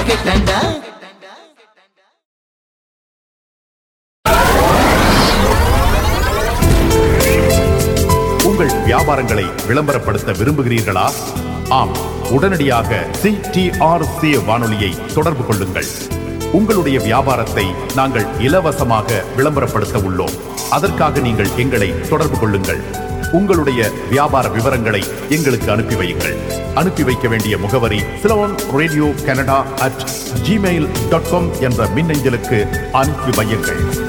கேட்டாண்டா உங்கள் வியாபாரங்களை விளம்பரப்படுத்த விரும்புகிறீர்களா ஆம் உடனடியாக சிடிஆர்சி வானொலியை தொடர்பு கொள்ளுங்கள் உங்களுடைய வியாபாரத்தை நாங்கள் இலவசமாக விளம்பரப்படுத்த உள்ளோம் அதற்காக நீங்கள் எங்களை தொடர்பு கொள்ளுங்கள் உங்களுடைய வியாபார விவரங்களை எங்களுக்கு அனுப்பி வையுங்கள் அனுப்பி வைக்க வேண்டிய முகவரி Ceylon radio Canada at Gmail dot com என்ற மின்னஞ்சலுக்கு அனுப்பி வையுங்கள்